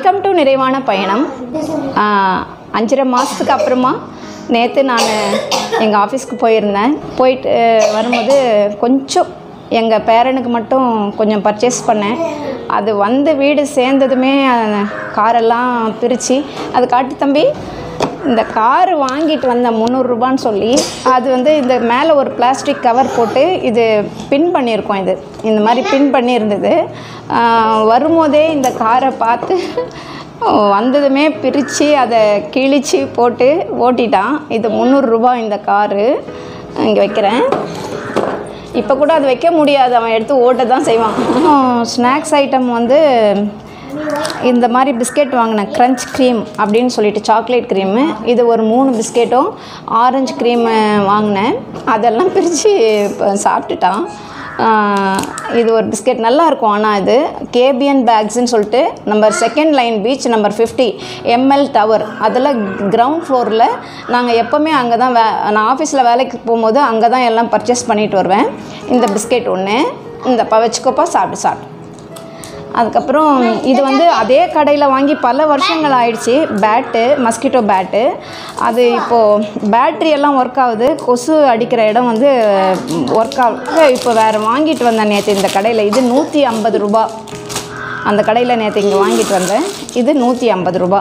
welcome to நிறைவான பயணம் ஆஹ், அஞ்சரை மாதத்துக்கு அப்புறமா நேற்று நான் எங்கள் ஆஃபீஸ்க்கு போயிருந்தேன் போயிட்டு அஹ், வரும்போது கொஞ்சம் எங்கள் பேரனுக்கு மட்டும் கொஞ்சம் பர்ச்சேஸ் பண்ணேன் அது வந்து வீடு சேர்ந்ததுமே அஹ், காரெல்லாம் பிரித்து அது காட்டு தம்பி இந்த கார் வாங்கிட்டு வந்த முந்நூறுரூபான்னு சொல்லி அது வந்து இந்த மேலே ஒரு பிளாஸ்டிக் கவர் போட்டு இது பின் பண்ணியிருக்கோம் இது இந்த மாதிரி பின் பண்ணியிருந்தது ஆஹ் வரும்போதே இந்த காரை பார்த்து வந்ததுமே பிரித்து அதை கிழிச்சு போட்டு ஓட்டிட்டான் இது முந்நூறுரூபா இந்த காரு இங்கே வைக்கிறேன் இப்போ கூட அது வைக்க முடியாது அவன் எடுத்து ஓட்ட தான் செய்வான் ஸ்நாக்ஸ் ஐட்டம் வந்து இந்த மாதிரி பிஸ்கெட் வாங்கினேன் க்ரன்ச் க்ரீம் அப்படின்னு சொல்லிட்டு சாக்லேட் க்ரீமு இது ஒரு மூணு பிஸ்கெட்டும் ஆரஞ்சு க்ரீமு வாங்கினேன் அதெல்லாம் பிரித்து சாப்பிட்டுட்டான் ஆஹ் இது ஒரு பிஸ்கெட் நல்லா இருக்கும் ஆனால் இது கேபியன் பேக்ஸ்ன்னு சொல்லிட்டு number second line beach number fifty ML tower அதில் கிரவுண்ட் ஃப்ளோரில் நாங்கள் எப்போவுமே அங்கே தான் வே நான் ஆஃபீஸில் வேலைக்கு போகும்போது அங்கே தான் எல்லாம் பர்ச்சேஸ் பண்ணிட்டு வருவேன் இந்த பிஸ்கெட் ஒன்று இந்த ப வச்சுக்கோப்பா சாப்பிட்டு சாப்பிட்டு அதுக்கப்புறம் இது வந்து அதே கடையில் வாங்கி பல வருஷங்கள் ஆயிடுச்சு பேட்டு மஸ்கிட்டோ பேட்டு அது இப்போது பேட்ரி எல்லாம் ஒர்க் ஆகுது கொசு அடிக்கிற இடம் வந்து ஒர்க் ஆகுது இப்போ வேறு வாங்கிட்டு வந்தேன் நேற்று இந்த கடையில் இது நூற்றி ஐம்பது ரூபா அந்த கடையில் நேற்று இங்கே வாங்கிட்டு வந்தேன் இது நூற்றி ஐம்பது ரூபா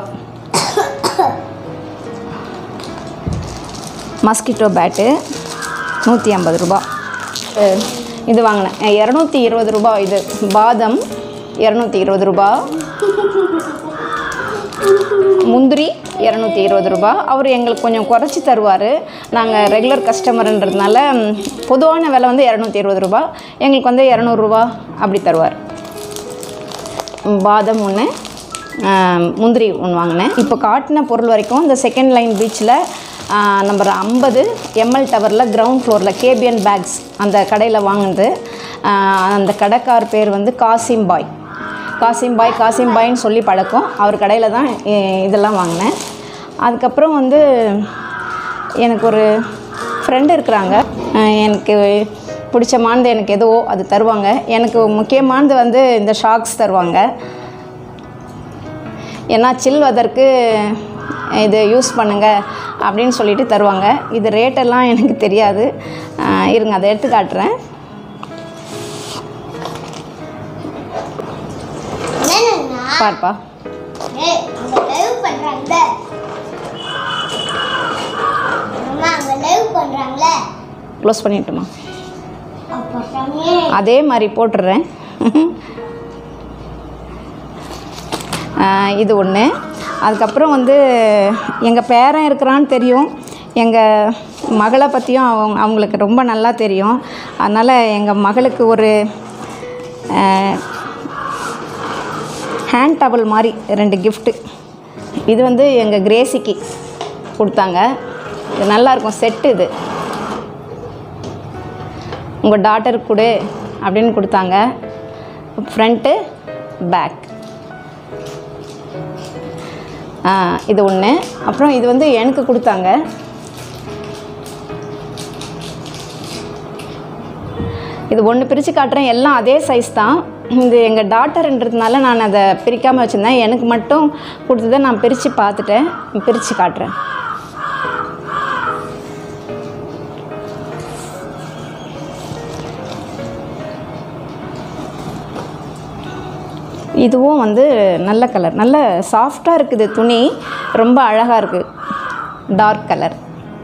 மஸ்கிட்டோ பேட்டு நூற்றி ஐம்பது ரூபா அஹ் இது வாங்கினேன் இரநூத்தி இருபது ரூபா இது பாதம் இரநூத்தி இருபது ரூபா முந்திரி இரநூத்தி இருபது ரூபா அவர் எங்களுக்கு கொஞ்சம் குறைச்சி தருவார் நாங்கள் ரெகுலர் கஸ்டமருன்றதுனால ம், பொதுவான விலை வந்து இரநூத்தி இருபது ரூபா எங்களுக்கு வந்து இரநூறுவா அப்படி தருவார் ம், பாதம் ஒன்று முந்திரி ஒன்று வாங்கினேன் இப்போ காட்டின பொருள் வரைக்கும் இந்த செகண்ட் லைன் பீச்சில் நம்பர் ஐம்பது எம்எல் டவரில் கிரவுண்ட் ஃப்ளோரில் கேபியன் பேக்ஸ் அந்த கடையில் வாங்கினது ஆஹ், அந்த கடைக்கார் பேர் வந்து காசிம் பாய் காசிம் பாய் காசிம் பாய்ன்னு சொல்லி பழக்கம் அவர் கடையில் தான் இ- இதெல்லாம் வாங்கினேன் அதுக்கப்புறம் வந்து எனக்கு ஒரு ஃப்ரெண்டு இருக்கிறாங்க அஹ் எனக்கு பிடிச்சமானது எனக்கு எதுவோ அது தருவாங்க எனக்கு முக்கியமானது வந்து இந்த ஷாக்ஸ் தருவாங்க ஏன்னா சில் வெதருக்கு இது யூஸ் பண்ணுங்க அப்படின்னு சொல்லிட்டு தருவாங்க இது ரேட்டெல்லாம் எனக்கு தெரியாது அஹ் இருங்க அதை எடுத்து காட்டுறேன் என்னன்னா பார்ப்பா ஏய் அங்க லைவ் பண்றாங்கல அம்மா அங்க லைவ் பண்றாங்கல க்ளோஸ் பண்ணிட்டுமா அப்ப சமயே அதே மாதிரி போட்டுடுறேன் ஆஹ் இது ஒன்று அதுக்கப்புறம் வந்து எங்கள் பேரன் இருக்கிறான்னு தெரியும் எங்கள் மகளை பற்றியும் அவங்க அவங்களுக்கு ரொம்ப நல்லா தெரியும் அதனால் எங்கள் மகளுக்கு ஒரு ஹேண்ட் டவல் மாதிரி ரெண்டு கிஃப்ட்டு இது வந்து எங்கள் கிரேசிக்கு கொடுத்தாங்க இது நல்லாயிருக்கும் செட்டு இது உங்கள் டாட்டருக்கு கொடு அப்படின்னு கொடுத்தாங்க ஃப்ரண்ட்டு பேக் இது ஒன்று அப்புறம் இது வந்து எனக்கு கொடுத்தாங்க இது ஒன்று பிரித்து காட்டுறேன் எல்லாம் அதே சைஸ் தான் இது எங்கள் டாட்டர்ன்றதுனால நான் அதை பிரிக்காமல் வச்சுருந்தேன் எனக்கு மட்டும் கொடுத்ததை நான் பிரித்து பார்த்துட்டேன் பிரித்து காட்டுறேன் இதுவும் வந்து நல்ல கலர் நல்ல சாஃப்டாக இருக்குது துணி ரொம்ப அழகாக இருக்குது டார்க் கலர்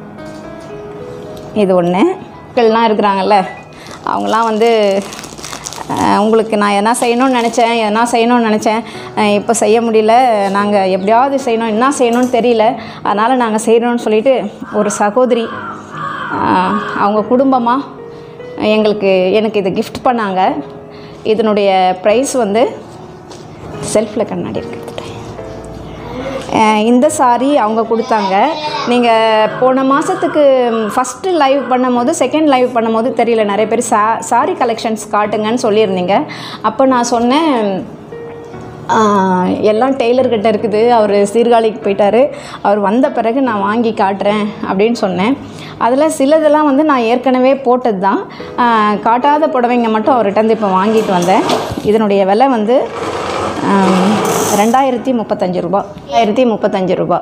இது ஒன்று மக்கள்லாம் இருக்கிறாங்கல்ல அவங்களாம் வந்து அஹ், உங்களுக்கு நான் எதனா செய்யணும்னு நினச்சேன் எதனா செய்யணும்னு நினச்சேன் அஹ், இப்போ செய்ய முடியல நாங்கள் எப்படியாவது செய்யணும் என்ன செய்யணும்னு தெரியல அதனால் நாங்கள் செய்கிறோன்னு சொல்லிட்டு ஒரு சகோதரி அஹ், அவங்க குடும்பமாக எங்களுக்கு எனக்கு இது கிஃப்ட் பண்ணாங்க இதனுடைய ப்ரைஸ் வந்து செல்ஃபில் கண்ணாடி இருக்கு அஹ் இந்த சாரி அவங்க கொடுத்தாங்க நீங்கள் போன மாதத்துக்கு ஃபஸ்ட்டு லைவ் பண்ணும்போது செகண்ட் லைவ் பண்ணும்போது தெரியல நிறைய பேர் சா சாரி கலெக்ஷன்ஸ் காட்டுங்கன்னு சொல்லியிருந்தீங்க அப்போ நான் சொன்னேன் ஆஹ், எல்லாம் டெய்லர்கிட்ட இருக்குது அவர் சீர்காழிக்கு போயிட்டாரு அவர் வந்த பிறகு நான் வாங்கி காட்டுறேன் அப்படின்னு சொன்னேன் அதில் சிலதெல்லாம் வந்து நான் ஏற்கனவே போட்டது தான் ஆஹ், காட்டாத புடவைங்க மட்டும் அவர்கிட்ட இருந்து இப்போ வாங்கிட்டு வந்தேன் இதனுடைய விலை வந்து ஆம், ரெண்டாயிரத்தி முப்பத்தஞ்சு ரூபா ஆயிரத்தி முப்பத்தஞ்சு ரூபா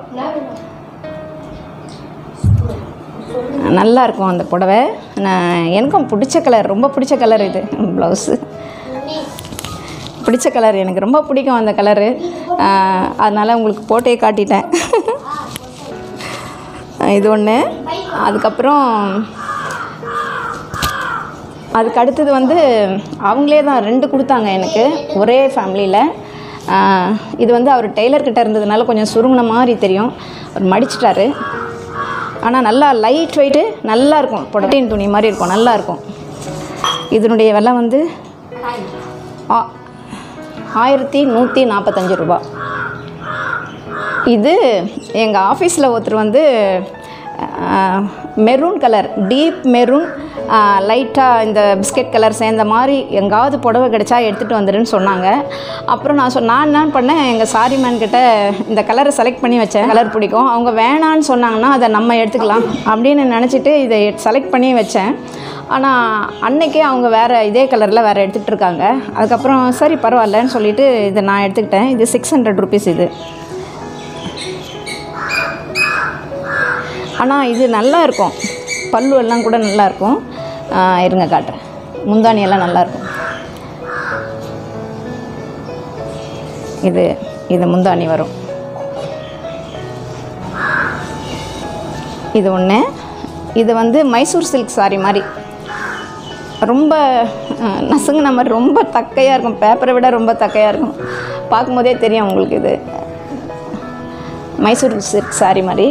நல்லா இருக்கும் அந்த புடவை நான் எனக்கும் பிடிச்ச கலர் ரொம்ப பிடிச்ச கலர் இது ப்ளவுஸு பிடிச்ச கலர் எனக்கு ரொம்ப பிடிக்கும் அந்த கலரு அதனால் உங்களுக்கு போட்டே காட்டிட்டேன் இது ஒன்று அதுக்கப்புறம் அதுக்கு அடுத்தது வந்து அவங்களே தான் ரெண்டு கொடுத்தாங்க எனக்கு ஒரே ஃபேமிலியில் இது வந்து அவர் டெய்லர் கிட்ட இருந்ததுனால கொஞ்சம் சுருங்கின மாதிரி தெரியும் அவர் மடிச்சிட்டாரு ஆனால் நல்லா லைட் வெயிட்டு நல்லா இருக்கும் புடட்டின் துணி மாதிரி இருக்கும் நல்லா இருக்கும் இதனுடைய விலை வந்து ஆ- ஆயிரத்தி நூற்றி நாற்பத்தஞ்சு ரூபா இது எங்கள் ஆஃபீஸில் ஒருத்தர் வந்து மெரூன் கலர் டீப் மெரூன் லைட்டாக இந்த பிஸ்கட் கலர் சேர்ந்த மாதிரி எங்காவது புடவை கிடைச்சா எடுத்துகிட்டு வந்துடுன்னு சொன்னாங்க அப்புறம் நான் சொ நான் என்ன பண்ணேன் எங்கள் சாரி மேன் கிட்ட இந்த கலரை செலக்ட் பண்ணி வச்சேன் கலர் பிடிக்கும் அவங்க வேணான்னு சொன்னாங்கன்னா அதை நம்ம எடுத்துக்கலாம் அப்படின்னு நினச்சிட்டு இதை செலக்ட் பண்ணி வச்சேன் ஆனால் அன்னைக்கே அவங்க வேறு இதே கலரில் வேறு எடுத்துகிட்டு இருக்காங்க அதுக்கப்புறம் சரி பரவாயில்லன்னு சொல்லிட்டு இதை நான் எடுத்துக்கிட்டேன் இது சிக்ஸ் ஹண்ட்ரட் ருபீஸ் இது ஆனால் இது நல்லா இருக்கும் பல்லு எல்லாம் கூட நல்லா இருக்கும் ஆ, இருங்க காட்டுறேன் முந்தானி எல்லாம் நல்லா இருக்கும் இது இது முந்தானி வரும் இது ஒன்று இது வந்து மைசூர் சில்க் saree மாதிரி ரொம்ப அஹ், நசுங்குன மாதிரி ரொம்ப தக்கையாக இருக்கும் பேப்பரை விட ரொம்ப தக்கையாக இருக்கும் பார்க்கும்போதே தெரியும் உங்களுக்கு இது மைசூர் சில்க் saree மாதிரி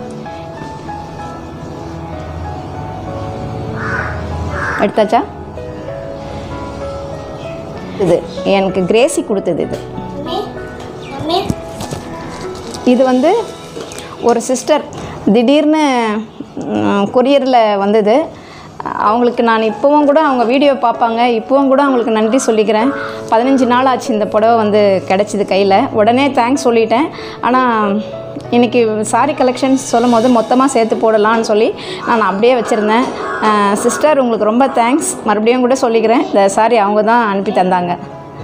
எடுத்தாச்சா இது எனக்கு கிரேசி கொடுத்தது இது மம்மி மம்மி இது வந்து ஒரு சிஸ்டர் திடீர்னு கொரியரில் வந்தது அவங்களுக்கு நான் இப்போவும் கூட அவங்க வீடியோ பார்ப்பாங்க இப்போவும் கூட அவங்களுக்கு நன்றி சொல்லிக்கிறேன் பதினஞ்சு நாள் ஆச்சு இந்த புடவை வந்து கிடச்சிது கையில் உடனே தேங்க்ஸ் சொல்லிட்டேன் ஆனால் இன்றைக்கி சாரி கலெக்ஷன்ஸ் சொல்லும் போது மொத்தமாக சேர்த்து போடலான்னு சொல்லி நான் அப்படியே வச்சுருந்தேன் சிஸ்டர் உங்களுக்கு ரொம்ப தேங்க்ஸ் மறுபடியும் கூட சொல்லிக்கிறேன் இந்த சாரி அவங்க தான் அனுப்பி தந்தாங்க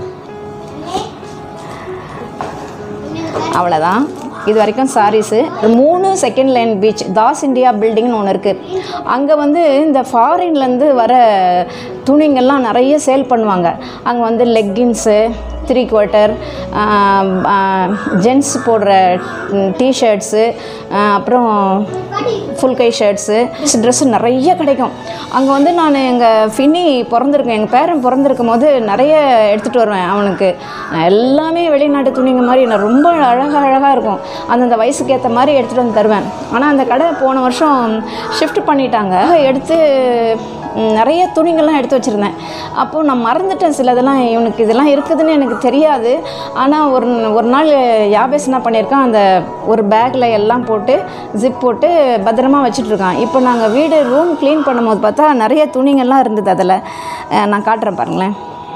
அவ்வளோதான் இது வரைக்கும் சாரீஸு மூணு second line beach Das India பில்டிங்னு ஒன்று இருக்குது அங்கே வந்து இந்த ஃபாரின்லேருந்து வர துணிங்கள்லாம் நிறைய சேல் பண்ணுவாங்க அங்கே வந்து லெக்கின்ஸு த்ரீ குவார்ட்டர் ஜென்ஸ் போடுற டிஷர்ட்ஸு அப்புறம் ஃபுல் கை ஷர்ட்ஸு ட்ரெஸ்ஸு நிறைய கிடைக்கும் அங்கே வந்து நான் எங்கள் ஃபினி பிறந்திருக்கேன் எங்கள் பேரன் பிறந்திருக்கும் போது நிறைய எடுத்துகிட்டு வருவேன் அவனுக்கு நான் எல்லாமே வெளிநாட்டு துணிங்க மாதிரி நான் ரொம்ப அழகாக அழகாக இருக்கும் அந்தந்த வயசுக்கு ஏற்ற மாதிரி எடுத்துகிட்டு வந்து தருவேன் ஆனால் அந்த கடை போன வருஷம் ஷிஃப்ட் பண்ணிட்டாங்க எடுத்து ம், நிறைய துணிகள்லாம் எடுத்து வச்சுருந்தேன் அப்போது நான் மறந்துட்டேன் சிலதெல்லாம் இவனுக்கு இதெல்லாம் இருக்குதுன்னு எனக்கு தெரியாது ஆனால் ஒரு ஒரு நாள் யாபேஸ் என்ன பண்ணியிருக்கான் அந்த ஒரு பேக்கில் எல்லாம் போட்டு ஜிப் போட்டு பத்திரமா வச்சுட்டு இருக்கான் இப்போ நாங்கள் வீடு ரூம் க்ளீன் பண்ணும்போது பார்த்தா நிறைய துணிங்கள்லாம் இருந்தது அதில் அஹ் நான் காட்டுறேன் பாருங்களேன்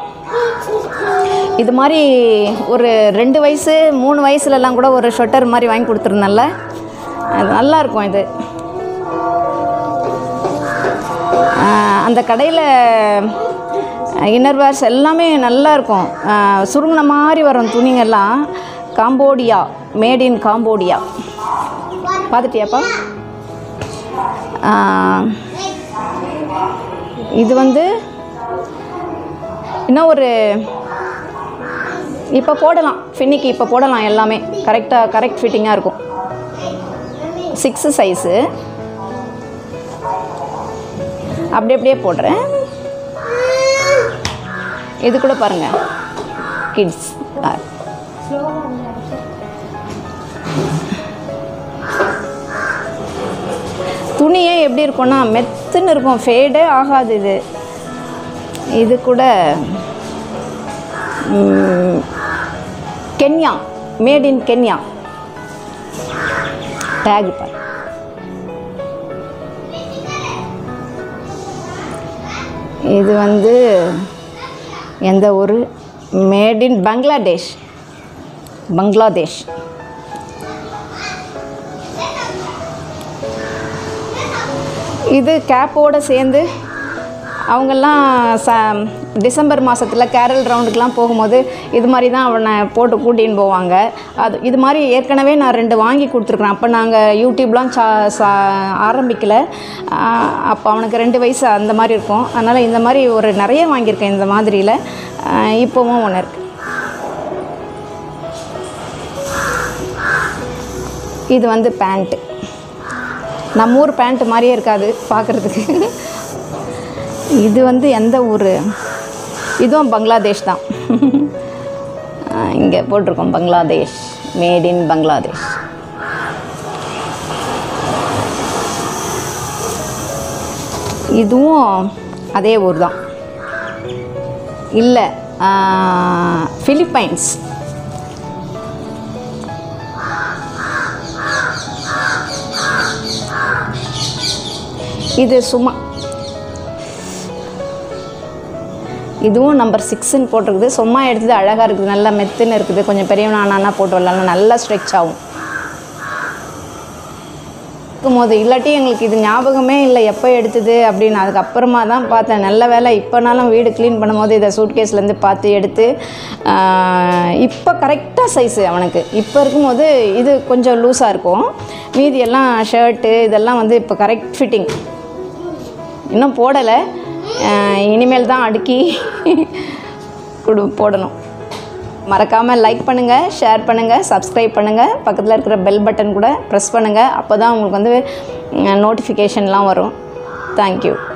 இது மாதிரி ஒரு ரெண்டு வயசு மூணு வயசுலலாம் கூட ஒரு ஸ்வெட்டர் மாதிரி வாங்கி கொடுத்துருந்தேன்ல அது நல்லா இருக்கும் இது ஆஹ் அந்த கடையில் இன்னர்வேர்ஸ் எல்லாமே நல்லா இருக்கும் ஆஹ் சுருங்கின மாதிரி வரும் துணிங்கெல்லாம் காம்போடியா மேட் இன் காம்போடியா பார்த்துட்டியாப்பா ஆஹ் இது வந்து இன்னும் ஒரு இப்போ போடலாம் ஃபின்னிக்கு இப்போ போடலாம் எல்லாமே கரெக்டாக கரெக்ட் ஃபிட்டிங்காக இருக்கும் சிக்ஸு சைஸு அப்படி அப்படியே போடுறேன் இது கூட பாருங்க கிட்ஸ் துணியே எப்படி இருக்கும்னா மெத்துன்னு இருக்கும் ஃபேடே ஆகாது இது இது கூட ம், Kenya made in Kenya tag பாரு இது வந்து எந்த ஊர் மேட் இன் பங்களாதேஷ் பங்களாதேஷ் இது கேப்போடு சேர்ந்து அவங்கெல்லாம் ச டிசம்பர் மாதத்தில் கேரல் ரவுண்டுக்கெலாம் போகும்போது இது மாதிரி தான் அவனை போட்டு கூட்டின்னு போவாங்க அது இது மாதிரி ஏற்கனவே நான் ரெண்டு வாங்கி கொடுத்துருக்குறேன் அப்போ நாங்கள் யூடியூப்லாம் சா சா ஆரம்பிக்கல ஆஹ் அப்போ அவனுக்கு ரெண்டு வயசு அந்த மாதிரி இருக்கும் அதனால் இந்த மாதிரி ஒரு நிறைய வாங்கியிருக்கேன் இந்த மாதிரியில் ஆஹ் இப்போவும் ஒன்று இருக்குது இது வந்து பேண்ட்டு நம்ம ஊர் பேண்ட் மாதிரியே இருக்காது பார்க்குறதுக்கு இது வந்து எந்த ஊர் இதுவும் பங்களாதேஷ் தான் இங்கே போட்டிருக்கோம் பங்களாதேஷ் மேட் இன் பங்களாதேஷ் இதுவும் அதே ஊர் தான் இல்லை ஃபிலிப்பைன்ஸ் இது சும்மா இதுவும் நம்பர் சிக்ஸ்ன்னு போட்டிருக்குது சும்மா எடுத்தது அழகாக இருக்குது நல்லா மெத்துன்னு இருக்குது கொஞ்சம் பெரியவனா ஆனானா போட்டு வரலாம் நல்லா ஸ்ட்ரெச் ஆகும் இருக்கும்போது இல்லாட்டி எங்களுக்கு இது ஞாபகமே இல்லை எப்போ எடுத்தது அப்படின்னு அதுக்கப்புறமா தான் பார்த்தேன் நல்ல வேலை இப்போனாலும் வீடு க்ளீன் பண்ணும்போது இதை சூட்கேஸ்லேருந்து பார்த்து எடுத்து ஆஹ், இப்போ கரெக்டாக சைஸு அவனுக்கு இப்போ இருக்கும்போது இது கொஞ்சம் லூஸாக இருக்கும் மீதி எல்லாம் ஷர்ட்டு இதெல்லாம் வந்து இப்போ கரெக்ட் ஃபிட்டிங் இன்னும் போடலை அஹ் இனிமேல் தான் அடுக்கி கொடு போடணும் மறக்காமல் லைக் பண்ணுங்கள் ஷேர் பண்ணுங்கள் சப்ஸ்கிரைப் பண்ணுங்கள் பக்கத்தில் இருக்கிற பெல் பட்டன் கூட ப்ரெஸ் பண்ணுங்கள் அப்போ தான் உங்களுக்கு வந்து நோட்டிஃபிகேஷன்லாம் வரும் தேங்க்யூ